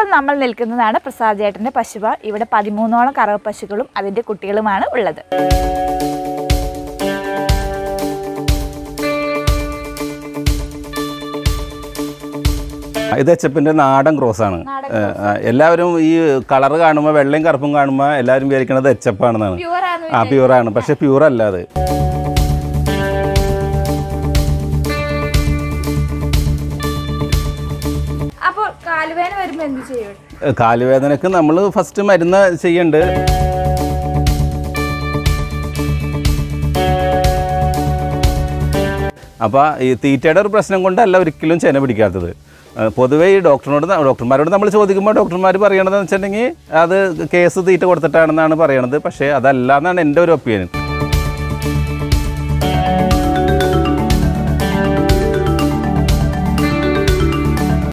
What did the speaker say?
ഇപ്പോൾ നമ്മൾ നിൽക്കുന്നതാണ് പ്രസാദ് ചേട്ടൻ്റെ പശുവ ഇവിടെ പതിമൂന്നോളം കറവ പശുക്കളും അതിൻ്റെ കുട്ടികളുമാണ് ഉള്ളത് ഇത് എച്ചപ്പിന്റെ നാടൻ ക്രോസ് ആണ് നാടൻ ഏ, ആ, എല്ലാവരും ഈ കളർ കാണുമ്പോൾ വെള്ളയും കറുപ്പും കാണുമ്പോൾ എല്ലാവരും വിചാരിക്കുന്നത് എച്ചപ്പാണെന്നാണ് പ്യുവർ ആണ് ആ പ്യൂർ ആണ് പക്ഷെ പ്യൂർ അല്ല അത് അപ്പോൾ കാലുവേന വരുമ്പോൾ എന്ത് ചെയ്യും ഏ, കാലുവേദനക്ക് നമ്മൾ ഫസ്റ്റ് മരുന്ന് ചെയ്യുന്നുണ്ട് അപ്പോൾ ഈ തീറ്റയുടെ ഒരു പ്രശ്നം കൊണ്ടല്ല ഒരിക്കലും ചെന പിടിക്കാത്തത് ഏ, പൊതുവേ ഈ ഡോക്ടറിനോട് ന- ഡോക്ടർമാരോട് നമ്മൾ ചോദിക്കുമ്പോൾ ഡോക്ടർമാർ പറയണതെന്ന് വെച്ചിട്ടുണ്ടെങ്കിൽ അത് കേസ് തീറ്റ കൊടുത്തിട്ടാണെന്നാണ് പറയണത് പക്ഷേ അതല്ല എന്നാണ് എൻ്റെ ഒരു ഒപ്പീനിയൻ